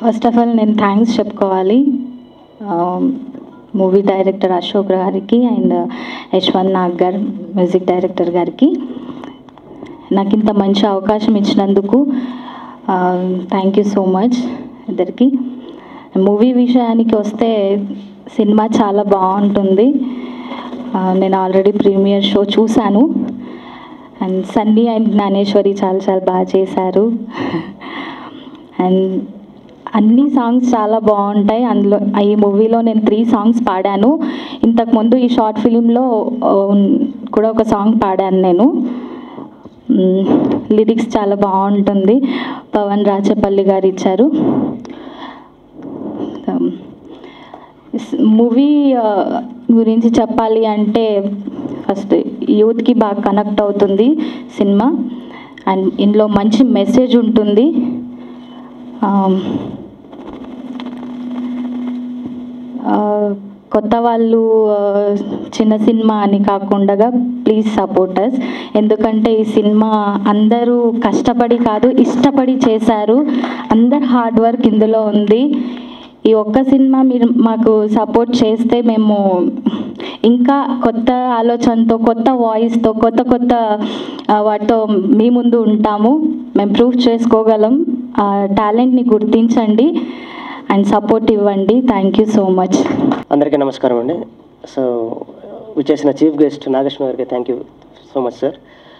First of all నేను thanks చెప్పుకోవాలి movie director Ashok garu and Yashwant Nag గారు మ్యూజిక్ డైరెక్టర్ గారికి నాకు ఇంత మంచి అవకాశం ఇచ్చినందుకు థ్యాంక్ యూ సో మచ్ ఇద్దరికి మూవీ విషయానికి వస్తే సినిమా చాలా బాగుంటుంది ఆ, నేను ఆల్రెడీ ప్రీమియర్ షో చూశాను అండ్ సన్నీ అండ్ జ్ఞానేశ్వరి చాలా చాలా బాగా చేశారు అండ్ అన్ని సాంగ్స్ చాలా బాగుంటాయి అందులో ఈ మూవీలో నేను త్రీ సాంగ్స్ పాడాను ఇంతకుముందు ఈ షార్ట్ ఫిలింలో కూడా ఒక సాంగ్ పాడాను నేను లిరిక్స్ చాలా బాగుంటుంది పవన్ రాచపల్లి గారు ఇచ్చారు మూవీ గురించి చెప్పాలి అంటే ఫస్ట్ యూత్కి బాగా కనెక్ట్ అవుతుంది సినిమా అండ్ ఇందులో మంచి మెసేజ్ ఉంటుంది Um, ఆ, కొత్త వాళ్ళు ఆ, చిన్న సినిమా అని కాకుండా ప్లీజ్ సపోర్టర్స్ ఎందుకంటే ఈ సినిమా అందరూ కష్టపడి కాదు ఇష్టపడి చేశారు అందరు హార్డ్ వర్క్ ఇందులో ఉంది ఈ ఒక్క సినిమా మీరు మాకు సపోర్ట్ చేస్తే మేము ఇంకా కొత్త ఆలోచనతో కొత్త వాయిస్తో కొత్త కొత్త ఆ, వాటితో మీ ముందు ఉంటాము మేము ప్రూఫ్ చేసుకోగలం ఆ టాలెంట్ని గుర్తించండి అండ్ సపోర్ట్ ఇవ్వండి థ్యాంక్ యూ సో మచ్ అందరికీ నమస్కారం అండి సో విచ్చేసిన చీఫ్ గెస్ట్ నాగేశ్వర గారికి thank you so much sir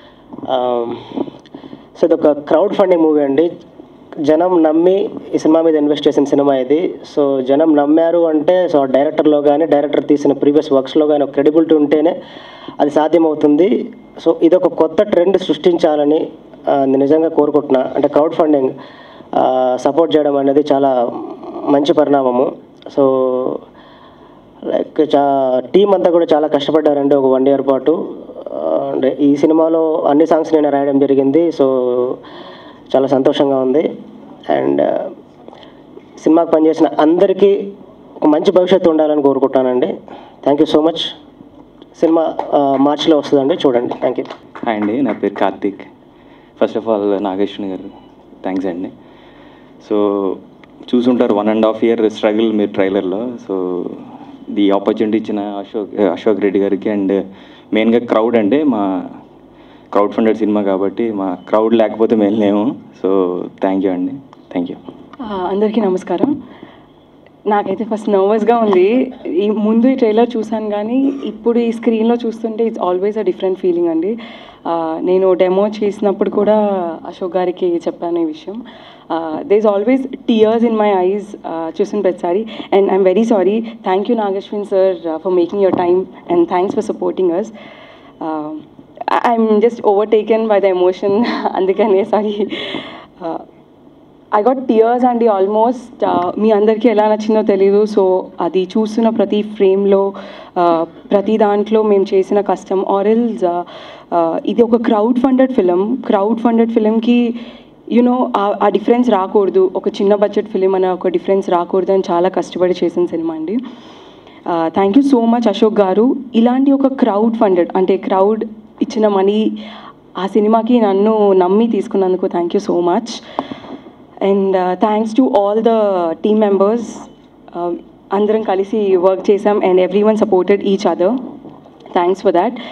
so ఇది ఒక క్రౌడ్ ఫండింగ్ మూవీ అండి జనం నమ్మి ఈ సినిమా మీద ఇన్వెస్ట్ చేసిన సినిమా ఇది సో జనం నమ్మారు అంటే సో డైరెక్టర్లో కానీ డైరెక్టర్ తీసిన ప్రీవియస్ వర్క్స్లో కానీ ఒక క్రెడిబిలిటీ ఉంటేనే అది సాధ్యమవుతుంది సో ఇది ఒక కొత్త ట్రెండ్ సృష్టించాలని ఆ, నేను నిజంగా కోరుకుంటున్నా అంటే క్రౌడ్ ఫండింగ్ సపోర్ట్ చేయడం అనేది చాలా మంచి పరిణామము సో లైక్ చా టీం అంతా కూడా చాలా కష్టపడ్డారండి ఒక వన్ ఇయర్ పాటు ఆ, అంటే ఈ సినిమాలో అన్ని సాంగ్స్ నేను రాయడం జరిగింది సో చాలా సంతోషంగా ఉంది అండ్ సినిమాకి పనిచేసిన అందరికీ ఒక మంచి భవిష్యత్తు ఉండాలని కోరుకుంటున్నానండి థ్యాంక్ యూ సో మచ్ సినిమా ఆ, మార్చిలో వస్తుందండి చూడండి థ్యాంక్ యూ హాయ్ అండి నా పేరు Karthik first of all Nageshwari garu thanks అండి సో చూసుంటారు one and half year struggle మీరు ట్రైలర్లో సో ది ఆపర్చునిటీ ఇచ్చిన అశోక్ అశోక్ రెడ్డి గారికి అండ్ మెయిన్గా క్రౌడ్ అండి మా క్రౌడ్ ఫండెడ్ సినిమా కాబట్టి మా క్రౌడ్ లేకపోతే మేము లేము సో థ్యాంక్ యూ అండి థ్యాంక్ యూ ఆ, అందరికీ నమస్కారం నాకైతే ఫస్ట్ నర్వస్గా ఉంది ఈ ముందు ఈ ట్రైలర్ చూశాను కానీ ఇప్పుడు ఈ స్క్రీన్లో చూస్తుంటే it's always a different feeling అండి ఆ, నేను డెమో చేసినప్పుడు కూడా అశోక్ గారికి చెప్పాను ఈ విషయం they is always tears in my eyes చూసిన ప్రతిసారి and I'm very sorry thank you Nageshwan sir for making your time and thanks for supporting us I'm just overtaken by the emotion అందుకనే సారీ ఐ గాట్ టియర్స్ అండి almost మీ అందరికీ ఎలా నచ్చిందో తెలీదు so అది చూస్తున్న ప్రతి ఫ్రేమ్లో ప్రతి దాంట్లో మేము చేసిన కష్టం ఆరెల్స్ ఇది ఒక crowd funded film crowd funded ఫిలింకి యునో ఆ డిఫరెన్స్ రాకూడదు ఒక చిన్న బడ్జెట్ ఫిలిం అనే ఒక డిఫరెన్స్ రాకూడదు అని చాలా కష్టపడి చేసిన సినిమా అండి thank you so much Ashok garu ఇలాంటి ఒక క్రౌడ్ ఫండెడ్ అంటే క్రౌడ్ ఇచ్చిన మనీ ఆ సినిమాకి నన్ను నమ్మి తీసుకున్నందుకు thank you so much and thanks to all the team members అందరం కలిసి వర్క్ చేసాం and every one supported each other thanks for that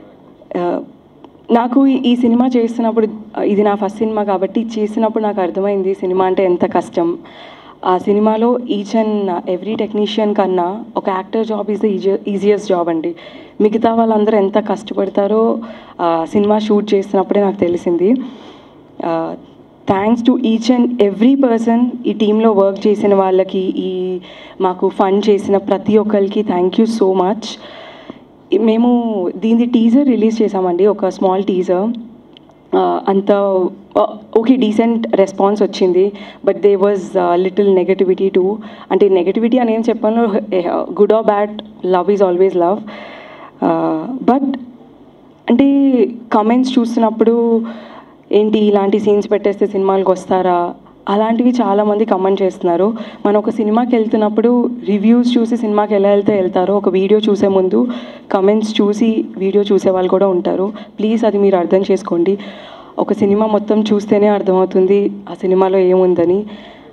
నాకు ఈ- ఈ సినిమా చేస్తున్నప్పుడు uh, ఇది నా ఫస్ట్ సినిమా కాబట్టి చేసినప్పుడు నాకు అర్థమైంది సినిమా అంటే ఎంత కష్టం ఆ సినిమాలో ఈచ్ అండ్ ఎవ్రీ టెక్నీషియన్ కన్నా ఒక actor job is the easiest job అండి మిగతా వాళ్ళందరూ ఎంత కష్టపడతారో ఆ, సినిమా షూట్ చేస్తున్నప్పుడే నాకు తెలిసింది thanks to each and every person ఈ టీంలో వర్క్ చేసిన వాళ్ళకి ఈ మాకు ఫండ్ చేసిన ప్రతి ఒక్కరికి థ్యాంక్ యూ సో మచ్ మేము దీని టీజర్ రిలీజ్ చేసామండి ఒక స్మాల్ టీజర్ అంత ఓకే డీసెంట్ రెస్పాన్స్ వచ్చింది but they was little negativity too అంటే నెగటివిటీ అని ఏం చెప్పాను good or bad love is always love but అంటే కమెంట్స్ చూస్తున్నప్పుడు ఏంటి ఇలాంటి సీన్స్ పెట్టేస్తే సినిమాలకు వస్తారా అలాంటివి చాలామంది కమెంట్ చేస్తున్నారు మనం ఒక సినిమాకి వెళ్తున్నప్పుడు రివ్యూస్ చూసి సినిమాకి ఎలా వెళ్తే వెళ్తారో ఒక వీడియో చూసే ముందు కమెంట్స్ చూసి వీడియో చూసే వాళ్ళు కూడా ఉంటారు ప్లీజ్ అది మీరు అర్థం చేసుకోండి ఒక సినిమా మొత్తం చూస్తేనే అర్థమవుతుంది ఆ సినిమాలో ఏముందని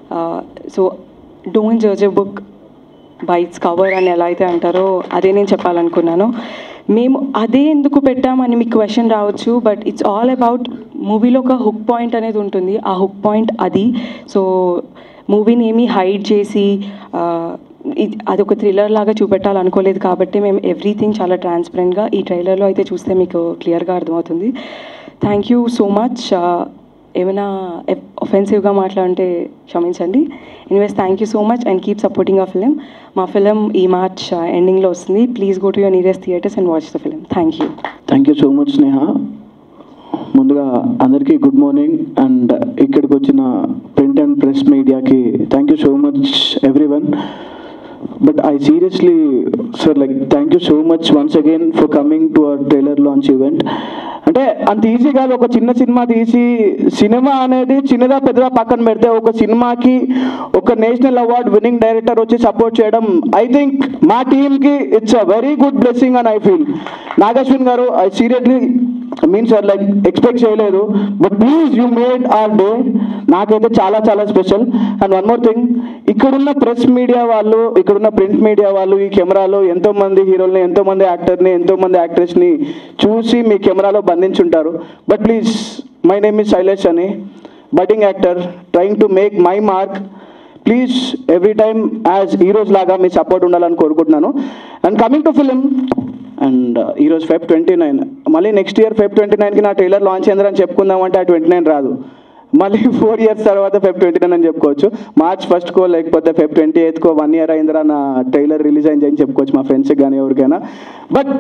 so don't judge a book by its cover అని ఎలా అయితే అంటారో అదే నేను చెప్పాలనుకున్నాను మేము అదే ఎందుకు పెట్టామని మీకు క్వశ్చన్ రావచ్చు బట్ ఇట్స్ ఆల్ అబౌట్ మూవీలో ఒక హుక్ పాయింట్ అనేది ఉంటుంది ఆ హుక్ పాయింట్ అది సో మూవీని ఏమీ హైడ్ చేసి ఆ, ఇది- అదొక థ్రిల్లర్ లాగా చూపెట్టాలనుకోలేదు కాబట్టి మేము ఎవ్రీథింగ్ చాలా ట్రాన్స్పరెంట్గా ఈ ట్రైలర్లో అయితే చూస్తే మీకు క్లియర్గా అర్థమవుతుంది థ్యాంక్ యూ సో మచ్ ఏమైనా ఒఫెన్సివ్గా మాట్లాడంటే క్షమించండి anyways thank you so much and keep supporting ఆ ఫిలిం మా ఫిలిం ఈ మార్చ్ ఎండింగ్లో వస్తుంది please go to your nearest theatres and watch the film thank you thank you so much Sneha ముందుగా అందరికీ గుడ్ మార్నింగ్ అండ్ ఇక్కడికి వచ్చిన ప్రింట్ అండ్ ప్రెస్ మీడియాకి thank you so much everyone but I seriously sir like thank you so much once again for coming to our trailer launch event అంటే అంత easy కాదు ఒక చిన్న cinema తీసి cinema అనేది చిన్నదా పెద్దదా పక్కన పెడితే ఒక సినిమాకి ఒక నేషనల్ అవార్డ్ విన్నింగ్ డైరెక్టర్ వచ్చి సపోర్ట్ చేయడం ఐ థింక్ మా టీమ్కి it's a very good blessing అని I feel Nagashwin garu I seriously mean sir like expect చేయలేదు but please you made our day నాకైతే చాలా చాలా special and one more thing ఇక్కడున్న ప్రెస్ మీడియా వాళ్ళు ఇక్కడున్న ప్రింట్ మీడియా వాళ్ళు ఈ కెమెరాలో ఎంతో మంది హీరోల్ని ఎంతో మంది యాక్టర్ని ఎంతో మంది యాక్ట్రెస్ని చూసి మీ కెమెరాలో బంధించుంటారు but please my name is Shailesh అని budding actor trying to make my mark please every time as heroes లాగా మీ సపోర్ట్ ఉండాలని కోరుకుంటున్నాను and coming to film and ఈరోజు ఫెబ్ ట్వంటీ నైన్ మళ్ళీ నెక్స్ట్ ఇయర్ ఫెబ్ ట్వంటీ నైన్కి నా ట్రైలర్ లాంచ్ అయిందని చెప్పుకుందామంటే ఆ ట్వంటీ నైన్ రాదు మళ్ళీ ఫోర్ ఇయర్స్ తర్వాత ఫెబ్ ట్వంటీ నైన్ అని చెప్పుకోవచ్చు మార్చ్ ఫస్ట్కో లేకపోతే ఫెబ్ ట్వంటీ ఎయిత్కో వన్ ఇయర్ అయిందిరా నా ట్రైలర్ రిలీజ్ అయింది అని చెప్పుకోవచ్చు మా ఫ్రెండ్స్కి కానీ ఎవరికైనా బట్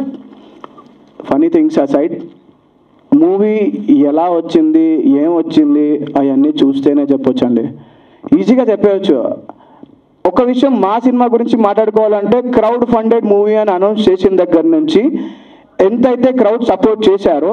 ఫనీ థింగ్స్ ఆ సైడ్ మూవీ ఎలా వచ్చింది ఏం వచ్చింది అవన్నీ చూస్తేనే చెప్పొచ్చండి ఈజీగా చెప్పవచ్చు ఒక విషయం మా సినిమా గురించి మాట్లాడుకోవాలంటే క్రౌడ్ ఫండెడ్ మూవీ అని అనౌన్స్ చేసిన దగ్గర నుంచి ఎంతైతే క్రౌడ్ సపోర్ట్ చేశారో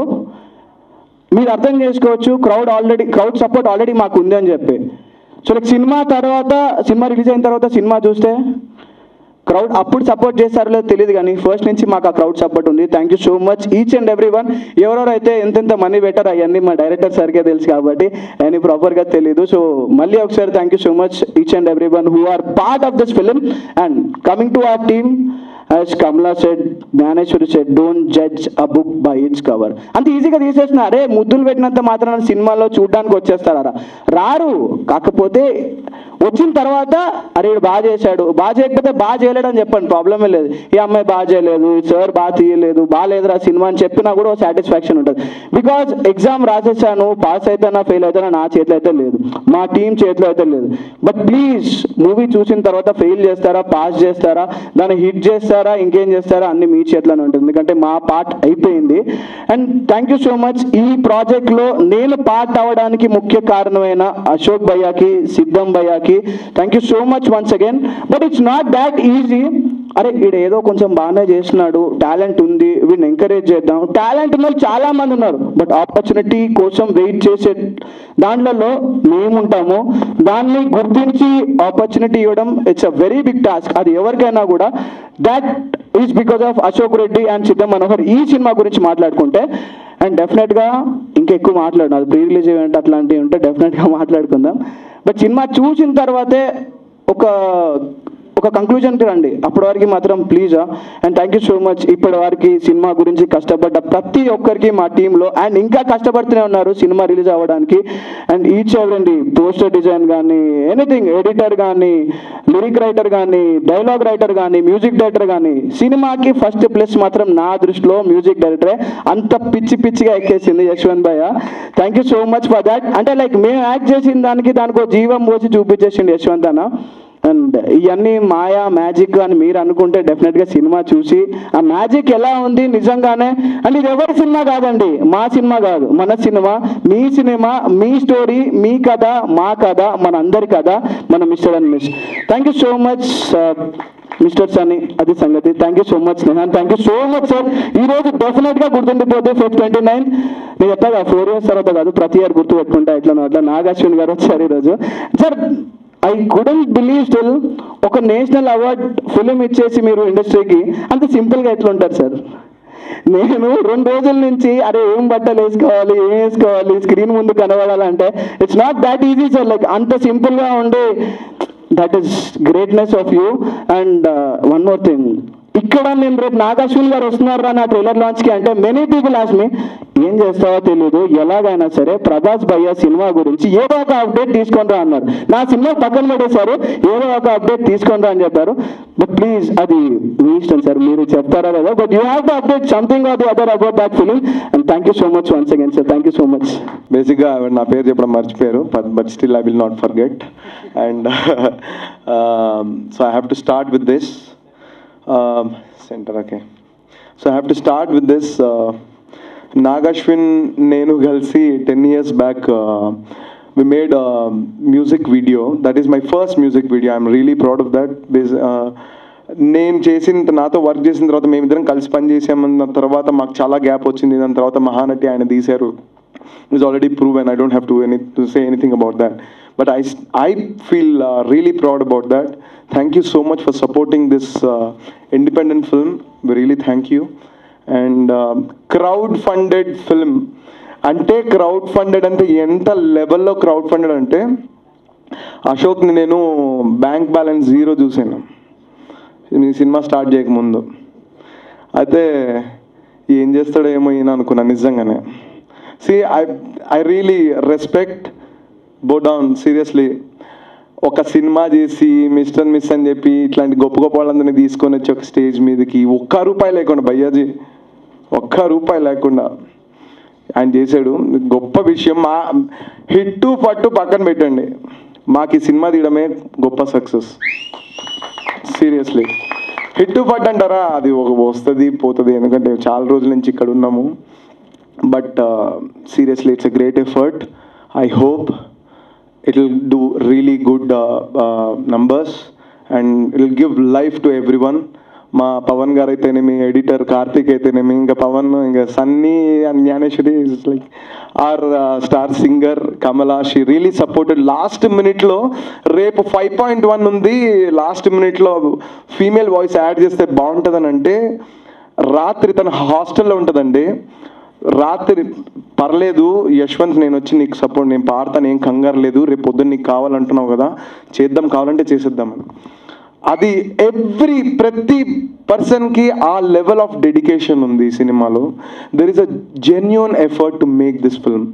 మీరు అర్థం చేసుకోవచ్చు crowd already crowd support already మాకు ఉంది అని చెప్పి సో లైక్ సినిమా తర్వాత సినిమా రిలీజ్ అయిన తర్వాత సినిమా చూస్తే క్రౌడ్ అప్పుడు సపోర్ట్ చేస్తారో లేదో తెలియదు కానీ ఫస్ట్ నుంచి మాకు ఆ క్రౌడ్ సపోర్ట్ ఉంది thank you so much each and every one ఎవరెవరైతే ఎంతెంత మనీ పెట్టారు అవన్నీ మా డైరెక్టర్ సరిగ్గా తెలుసు కాబట్టి అవన్నీ ప్రాపర్గా తెలియదు సో మళ్ళీ ఒకసారి thank you so much each and every one who are part of this film and coming to our team as Kamala said Gnaneshwari said don't judge a book by its cover అంత ఈజీగా తీసేసిన అరే ముద్దులు పెట్టినంత మాత్రం సినిమాలో చూడడానికి వచ్చేస్తారా రారు కాకపోతే వచ్చిన తర్వాత అరే వీడు బాగా చేశాడు బాగా చేయకపోతే బాగా చేయలేడు అని చెప్పండి ప్రాబ్లమే లేదు ఈ అమ్మాయి బాగా చేయలేదు ఈ సార్ బాగా తీయలేదు బాగాలేదురా సినిమా అని చెప్పినా కూడా సాటిస్ఫాక్షన్ ఉంటుంది బికాజ్ ఎగ్జామ్ రాసేసాను పాస్ అయితేనా ఫెయిల్ అయితేనా నా చేతిలో అయితే లేదు మా టీం చేతిలో అయితే లేదు బట్ ప్లీజ్ మూవీ చూసిన తర్వాత ఫెయిల్ చేస్తారా పాస్ చేస్తారా దాన్ని హిట్ చేస్తారా ఇంకేం చేస్తారా అన్ని మీ చేతిలోనే ఉంటుంది ఎందుకంటే మా పార్ట్ అయిపోయింది and thank you so much ఈ ప్రాజెక్ట్లో నేను పార్ట్ అవ్వడానికి ముఖ్య కారణమైన అశోక్ భయ్యాకి సిద్ధం భయ్యాకి thank you so much once again but it's not that easy అరే వీడు ఏదో కొంచెం బాగానే చేస్తున్నాడు టాలెంట్ ఉంది వీడిని ఎంకరేజ్ చేద్దాం టాలెంట్ ఉన్న వాళ్ళు చాలా మంది ఉన్నారు బట్ ఆపర్చునిటీ కోసం వెయిట్ చేసే దాంట్లో మేముంటాము దాన్ని గుర్తించి ఆపర్చునిటీ ఇవ్వడం it's a very big task అది ఎవరికైనా కూడా that is because of Ashok Reddy and Siddham Manohar ఈ సినిమా గురించి మాట్లాడుకుంటే అండ్ డెఫినెట్గా ఇంకెక్కువ మాట్లాడడం అది ప్రీ రిలీజ్ ఈవెంట్ అట్లాంటివి ఉంటే డెఫినెట్గా మాట్లాడుకుందాం బట్ సినిమా చూసిన తర్వాతే ఒక ఒక కంక్లూజన్కి రండి అప్పటి వరకు మాత్రం please and thank you so much ఇప్పటి వరకు సినిమా గురించి కష్టపడ్డ ప్రతి ఒక్కరికి మా టీంలో అండ్ ఇంకా కష్టపడుతూనే ఉన్నారు సినిమా రిలీజ్ అవ్వడానికి అండ్ ఈచ్ ఎవరండి పోస్టర్ డిజైన్ కానీ ఎనీథింగ్ ఎడిటర్ కానీ లిరిక్ రైటర్ కానీ డైలాగ్ రైటర్ కానీ మ్యూజిక్ డైరెక్టర్ కానీ సినిమాకి ఫస్ట్ ప్లస్ మాత్రం నా దృష్టిలో మ్యూజిక్ డైరెక్టరే అంత పిచ్చి పిచ్చిగా ఎక్కేసింది యశ్వంత్ భయ్య thank you so much for that అంటే లైక్ మేము యాక్ట్ చేసిన దానికి దానికి ఒక జీవం పోసి చూపించేసిండు యశ్వంత్ అన్న అండ్ ఇవన్నీ మాయా మ్యాజిక్ అని మీరు అనుకుంటే డెఫినెట్గా సినిమా చూసి ఆ మ్యాజిక్ ఎలా ఉంది నిజంగానే అండ్ ఇది ఎవరి సినిమా కాదండి మా సినిమా కాదు మన సినిమా మీ సినిమా మీ స్టోరీ మీ కథ మా కథ మన అందరి కథ మన mister and miss thank you so much mister Sunny అది సంగతి thank you so much Snehan thank you so much sir ఈ రోజు డెఫినెట్ గా గుర్తుండిపోతే ఫెబ్ ట్వంటీ నైన్ నేను చెప్పగా ఫోర్ ఇయర్స్ తర్వాత కాదు ప్రతి ఇయర్ గుర్తు పెట్టుకుంటా ఎట్లా అట్లా నాగాశ్విన్ గారు వచ్చారు ఈరోజు sir I couldn't believe still ఒక నేషనల్ అవార్డ్ ఫిలిం ఇచ్చేసి మీరు ఇండస్ట్రీకి అంత సింపుల్గా ఎట్లా ఉంటారు సార్ నేను రెండు రోజుల నుంచి అరే ఏం బట్టలు వేసుకోవాలి ఏం వేసుకోవాలి స్క్రీన్ ముందు కనబడాలంటే it's not that easy sir like అంత సింపుల్గా ఉండి that is greatness of you and one more thing ఇక్కడ నేను రేపు నాగాశ్విన్ గారు వస్తున్నారా నా ట్రైలర్ లాంచ్కి అంటే మెనీ పీపుల్ ఆస్ మీ ఏం చేస్తావో తెలియదు ఎలాగైనా సరే ప్రభాస్ భయ్య సినిమా గురించి ఏదో ఒక అప్డేట్ తీసుకొని రా అన్నారు నా సినిమా పక్కన పెట్టేశారు ఏదో ఒక అప్డేట్ తీసుకొని రా అని చెప్పారు బట్ ప్లీజ్ అది మీ ఇష్టం సార్ మీరు చెప్తారా లేదా but you have to update something or the other about that film and thank you so much once again sir thank you so much బేసిక్గా ఆవిడ నా పేరు చెప్పడం మర్చిపోయారు but but still I will not forget and so I have to start with this centre okay so I have to start with this Nagashwin నేను కలిసి ten years back we made music video that is my first music video I'm really proud of that నేను చేసిన నాతో work చేసిన తర్వాత మేమిద్దరం కలిసి పని చేసామన్న తర్వాత మాకు చాలా గ్యాప్ వచ్చింది దాని తర్వాత మహానటి ఆయన తీశారు is already proven. I don't have to any to say anything about that. But I I feel uh, really proud about that. Thank you so much for supporting this uh, independent film. We really thank you. And um, crowd-funded film. అంటే crowd funded అంటే ఎంత లెవెల్లో crowd funded అంటే అశోక్ని నేను bank balance zero చూసాను మీ cinema start చేయకముందు అయితే ఏం చేస్తాడేమో ఈయన అనుకున్నా నిజంగానే see I I really respect bow down seriously ఒక సినిమా చేసి మిస్టర్ మిస్ అని చెప్పి ఇట్లాంటి గొప్ప గొప్ప వాళ్ళందరినీ తీసుకొని వచ్చి ఒక స్టేజ్ మీదకి ఒక్క రూపాయి లేకుండా భయ్యాజీ ఒక్క రూపాయి లేకుండా ఆయన చేశాడు గొప్ప విషయం మా హిట్టు పట్టు పక్కన పెట్టండి మాకు ఈ సినిమా తీయడమే గొప్ప సక్సెస్ సీరియస్లీ హిట్ పట్ అంటారా అది ఒక వస్తుంది పోతుంది ఎందుకంటే చాలా రోజుల నుంచి ఇక్కడ ఉన్నాము but seriously it's a great effort I hope it will do really good numbers and it will give life to everyone మా పవన్ గారు అయితేనేమి ఎడిటర్ కార్తీక్ అయితేనేమి ఇంకా పవన్ ఇంకా Sunny and Gnaneshwari is like our star singer Kamala she really supported last మినిట్లో రేపు five point one ఉంది last మినిట్లో ఫీమేల్ వాయిస్ యాడ్ చేస్తే బాగుంటుందని అంటే రాత్రి తన హాస్టల్లో ఉంటుందండి రాత్రి పర్లేదు యశ్వంత్ నేను వచ్చి నీకు సపోర్ట్ నేను పాడతాను ఏం కంగారు లేదు రేపు పొద్దున్న నీకు కావాలంటున్నావు కదా చేద్దాం కావాలంటే చేసేద్దామని అది ఎవ్రీ ప్రతి పర్సన్కి ఆ లెవెల్ ఆఫ్ డెడికేషన్ ఉంది ఈ సినిమాలో there is a genuine effort to make this film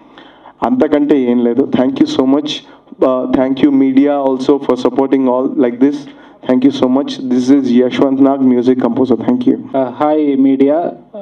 అంతకంటే ఏం లేదు thank you so much thank you media also for supporting all like this thank you so much this is Yashwant Nag music composer thank you hi media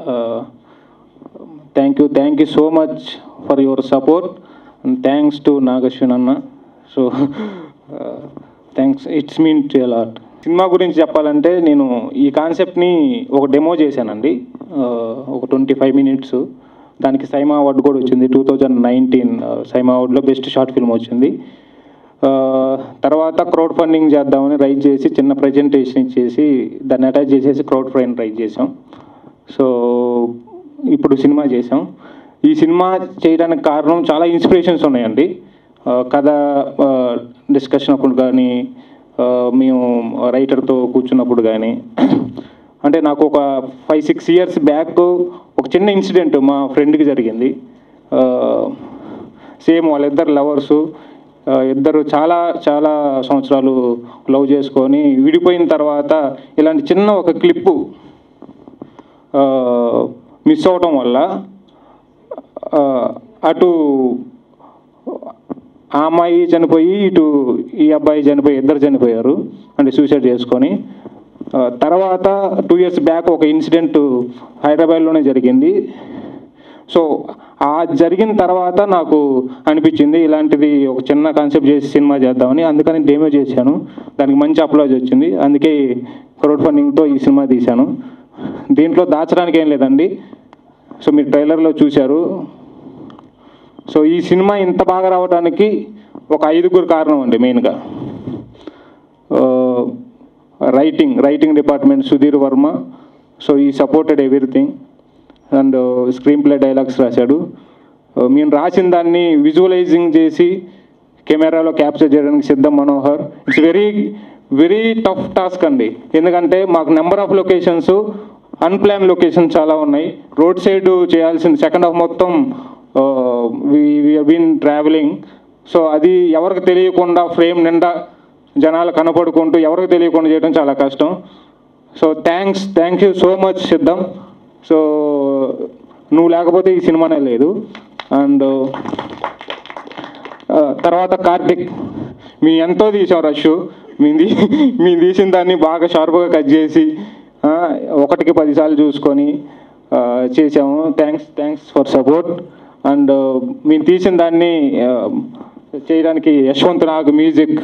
thank you thank you so much for your support and thanks to Nagashwin అన్న so thanks it's mean to lot సినిమా గురించి చెప్పాలంటే నేను ఈ కాన్సెప్ట్ని ఒక demo చేశానండి uh, ఒక ట్వంటీ ఫైవ్ మినిట్స్ దానికి సైమా అవార్డు కూడా వచ్చింది టూ థౌజండ్ నైన్టీన్ సైమా అవార్డులో బెస్ట్ షార్ట్ ఫిల్మ్ వచ్చింది Uh, తర్వాత క్రౌడ్ ఫండింగ్ చేద్దామని రైజ్ చేసి చిన్న ప్రజెంటేషన్ ఇచ్చేసి దాన్ని అటాచ్ చేసేసి క్రౌడ్ ఫండ్ రైజ్ చేసాం సో ఇప్పుడు సినిమా చేసాం ఈ సినిమా చేయడానికి కారణం చాలా ఇన్స్పిరేషన్స్ ఉన్నాయండి ఆ, కథ డిస్కషన్ అప్పుడు కానీ ఆ, మేము రైటర్తో కూర్చున్నప్పుడు కానీ అంటే నాకు ఒక ఫైవ్ సిక్స్ ఇయర్స్ బ్యాక్ ఒక చిన్న ఇన్సిడెంట్ మా ఫ్రెండ్కి జరిగింది సేమ్ వాళ్ళిద్దరు లవర్సు ఇద్దరు చాలా చాలా సంవత్సరాలు లవ్ చేసుకొని విడిపోయిన తర్వాత ఇలాంటి చిన్న ఒక క్లిప్పు మిస్ అవటం వల్ల ఆ, అటు ఆ అమ్మాయి చనిపోయి ఇటు ఈ అబ్బాయి చనిపోయి ఇద్దరు చనిపోయారు అంటే సూసైడ్ చేసుకొని ఆ, తర్వాత టూ ఇయర్స్ బ్యాక్ ఒక ఇన్సిడెంట్ హైదరాబాద్లోనే జరిగింది సో ఆ జరిగిన తర్వాత నాకు అనిపించింది ఇలాంటిది ఒక చిన్న కాన్సెప్ట్ చేసి సినిమా చేద్దామని అందుకని డెమో చేశాను దానికి మంచి అప్లాజ్ వచ్చింది అందుకే క్రౌడ్ ఫండింగ్తో ఈ సినిమా తీశాను దీంట్లో దాచడానికి ఏం లేదండి సో మీరు ట్రైలర్లో చూశారు సో ఈ సినిమా ఇంత బాగా రావడానికి ఒక ఐదుగురు కారణం అండి మెయిన్గా writing writing department Sudheer Varma so ఈ supported everything and screenplay dialogues రాశాడు Uh, మేము రాసిన దాన్ని విజువలైజింగ్ చేసి కెమెరాలో క్యాప్చర్ చేయడానికి Siddham Manohar it's very very tough task అండి ఎందుకంటే మాకు number of locations unplanned location చాలా ఉన్నాయి రోడ్ సైడ్ చేయాల్సిన సెకండ్ హాఫ్ మొత్తం బీన్ ట్రావెలింగ్ సో అది ఎవరికి తెలియకుండా ఫ్రేమ్ నిండా జనాలు కనపడుకుంటూ ఎవరికి తెలియకుండా చేయడం చాలా కష్టం so thanks thank you so much Siddham so నువ్వు లేకపోతే ఈ సినిమానే లేదు అండ్ తర్వాత కార్తిక్ మీ ఎంతో తీసాం రష్ మీది మేము తీసిన దాన్ని బాగా షార్ప్గా కట్ చేసి ఆ, ఒకటికి పదిసార్లు చూసుకొని ఆ, చేసాము thanks thanks for support and మేము తీసిన దాన్ని ఆ, చేయడానికి యశ్వంత్ నాగ్ మ్యూజిక్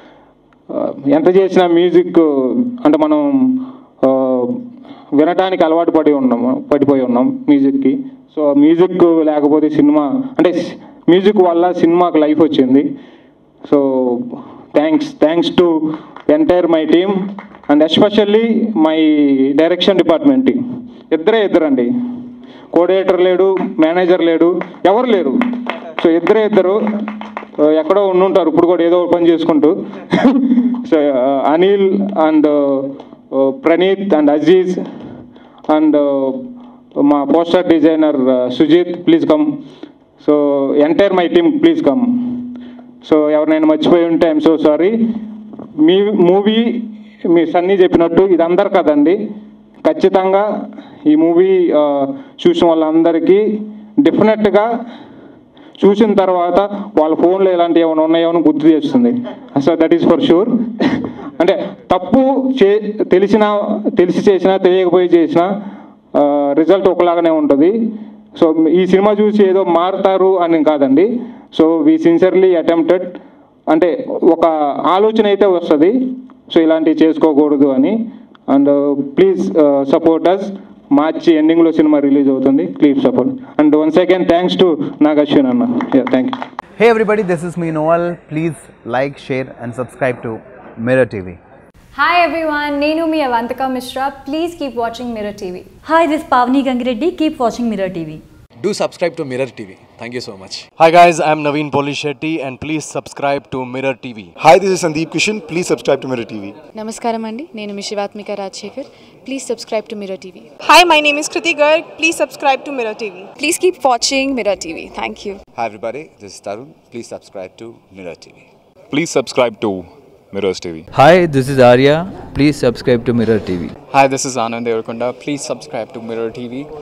ఆ, ఎంత చేసినా మ్యూజిక్ అంటే మనం ఆ, వినటానికి అలవాటు పడి ఉన్నాము పడిపోయి ఉన్నాం మ్యూజిక్కి సో మ్యూజిక్ లేకపోతే సినిమా అంటే మ్యూజిక్ వల్ల సినిమాకి లైఫ్ వచ్చింది so thanks thanks to entire my team and especially my direction department team ఇద్దరే ఇద్దరండి కోఆర్డినేటర్ లేడు మేనేజర్ లేడు ఎవరు లేరు సో ఇద్దరే ఇద్దరు ఆ, ఎక్కడో ఉండుంటారు ఇప్పుడు కూడా ఏదో ఒక పని చేసుకుంటూ so Anil and Praneeth and Aziz and మా poster designer Sujith please come so entire my team please come so ఎవరినైనా మర్చిపోయి ఉంటే ఐఎమ్ సో సారీ మీ మూవీ మీ సన్నీ చెప్పినట్టు ఇది అందరు కదండి ఖచ్చితంగా ఈ మూవీ చూసిన వాళ్ళందరికీ డెఫినెట్గా చూసిన తర్వాత వాళ్ళ ఫోన్లో ఇలాంటివి ఏమైనా ఉన్నాయో అని గుర్తు చేస్తుంది so that is for sure అంటే తప్పు చే తెలిసిన తెలిసి చేసినా తెలియకపోయి చేసినా రిజల్ట్ ఒకలాగానే ఉంటుంది సో ఈ సినిమా చూసి ఏదో మారుతారు అని కాదండి సో వీ సిన్సియర్లీ అటెంప్టెడ్ అంటే ఒక ఆలోచన అయితే వస్తుంది సో ఇలాంటివి చేసుకోకూడదు అని and please support us March ఎండింగ్లో సినిమా రిలీజ్ అవుతుంది please support and one second thanks to Nagashwin అన్న thank you Hey everybody, this is me Noel. Please like, share, and subscribe to Mirror TV. Hi everyone, Nenu mi Avantika Mishra. Please keep watching Mirror TV. Hi, this is Pavni Gangireddy. Keep watching Mirror TV. Do subscribe to Mirror TV. Thank you so much. Hi guys, I'm Naveen Polishetty and please subscribe to Mirror TV. Hi, this is Sandeep Kishan. Please subscribe to Mirror TV. నమస్కారం అండి నేను మీ Shivathmika Rajasekhar please subscribe to Mirror TV Hi, my name is Kriti Garg. Please subscribe to Mirror TV. Please keep watching Mirror TV thank you Hi everybody, this is Tarun. Please subscribe to Mirror TV. Please subscribe to Mirrors TV. Hi, this is Arya. Please subscribe to Mirror TV. Hi, this is Anand Devarkonda. Please subscribe to Mirror TV.